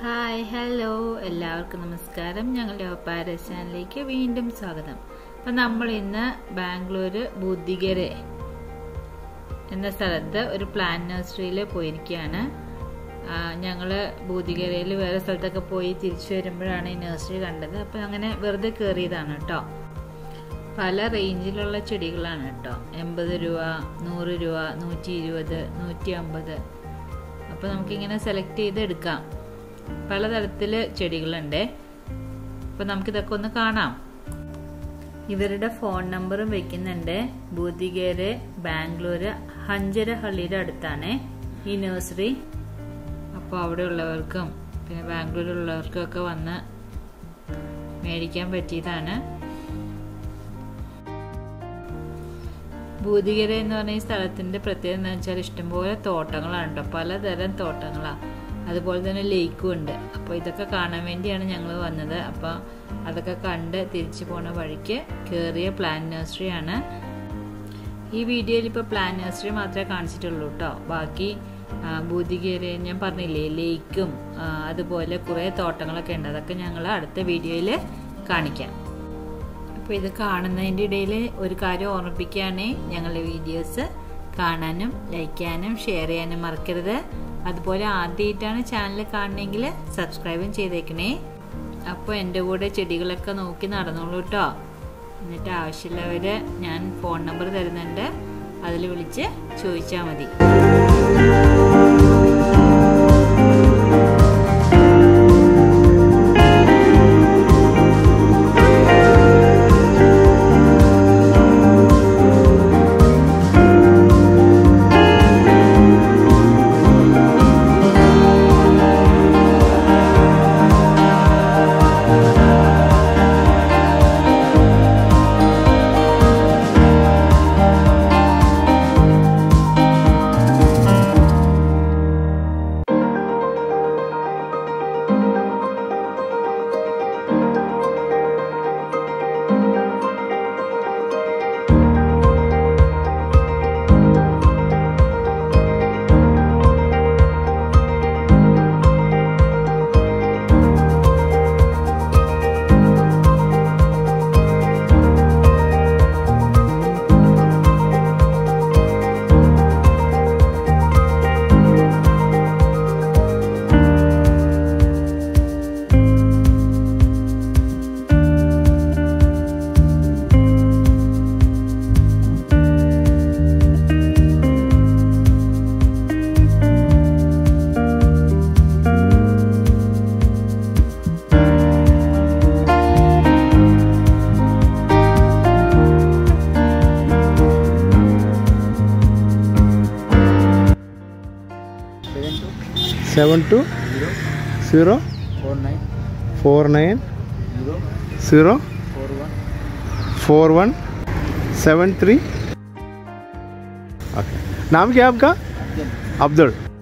hi hello എല്ലാവർക്കും നമസ്കാരം ഞങ്ങളുടെ ഒപ്പാര ചാനലിലേക്ക് വീണ്ടും സ്വാഗതം അപ്പം നമ്മൾ ഇന്ന് ബാംഗ്ലൂർ ബുദ്ധിഗരെ എന്ന സ്ഥലത്ത് ഒരു പ്ലാൻ നഴ്സറിയിൽ പോയിരിക്കുകയാണ് ഞങ്ങൾ ബൂതികരയിൽ വേറെ സ്ഥലത്തൊക്കെ പോയി തിരിച്ചു വരുമ്പോഴാണ് ഈ നഴ്സറി കണ്ടത് അപ്പം അങ്ങനെ വെറുതെ കയറിയതാണ് കേട്ടോ പല റേഞ്ചിലുള്ള ചെടികളാണ് കേട്ടോ എൺപത് രൂപ നൂറ് രൂപ നൂറ്റി ഇരുപത് നൂറ്റി അമ്പത് അപ്പോൾ നമുക്കിങ്ങനെ സെലക്ട് ചെയ്ത് എടുക്കാം പലതരത്തിൽ ചെടികളുണ്ട് അപ്പോൾ നമുക്കിതൊക്കെ ഒന്ന് കാണാം ഇവരുടെ ഫോൺ നമ്പറും വെക്കുന്നുണ്ട് ബൂതികേര് ബാംഗ്ലൂര് ഹഞ്ചരഹള്ളിയുടെ അടുത്താണ് ഈ നഴ്സറി അപ്പോൾ അവിടെ ഉള്ളവർക്കും പിന്നെ ബാംഗ്ലൂരിലുള്ളവർക്കും ഒക്കെ വന്ന് മേടിക്കാൻ പറ്റിയതാണ് ഭൂതികര എന്ന് പറഞ്ഞ ഈ സ്ഥലത്തിന്റെ പ്രത്യേകത എന്ന് വെച്ചാൽ ഇഷ്ടംപോലെ തോട്ടങ്ങളാണ് കേട്ടോ പലതരം തോട്ടങ്ങളാണ് അതുപോലെ തന്നെ ലേക്കും ഉണ്ട് അപ്പോൾ ഇതൊക്കെ കാണാൻ വേണ്ടിയാണ് ഞങ്ങൾ വന്നത് അപ്പോൾ അതൊക്കെ കണ്ട് തിരിച്ചു പോണ വഴിക്ക് കയറിയ പ്ലാൻ നഴ്സറിയാണ് ഈ വീഡിയോയിൽ ഇപ്പോൾ പ്ലാൻ നഴ്സറി മാത്രമേ കാണിച്ചിട്ടുള്ളൂ കേട്ടോ ബാക്കി ഭൂതികേരി ഞാൻ പറഞ്ഞില്ലേ ലേക്കും അതുപോലെ കുറേ തോട്ടങ്ങളൊക്കെ ഉണ്ട് അതൊക്കെ ഞങ്ങൾ അടുത്ത വീഡിയോയിൽ കാണിക്കാം അപ്പോൾ ഇത് കാണുന്നതിൻ്റെ ഇടയിൽ ഒരു കാര്യം ഓർമ്മിപ്പിക്കുകയാണ് ഞങ്ങളുടെ വീഡിയോസ് കാണാനും ലൈക്ക് ചെയ്യാനും ഷെയർ ചെയ്യാനും മറക്കരുത് അതുപോലെ ആദ്യമായിട്ടാണ് ചാനൽ കാണണമെങ്കിൽ സബ്സ്ക്രൈബും ചെയ്തേക്കണേ അപ്പോൾ എൻ്റെ കൂടെ ചെടികളൊക്കെ നോക്കി നടന്നോളൂ കേട്ടോ എന്നിട്ട് ആവശ്യമുള്ളവർ ഞാൻ ഫോൺ നമ്പർ തരുന്നുണ്ട് അതിൽ വിളിച്ച് ചോദിച്ചാൽ മതി seven two zero four nine four nine zero zero four one four one seven three okay नाम क्या है आपका अब्दुल अब्दुल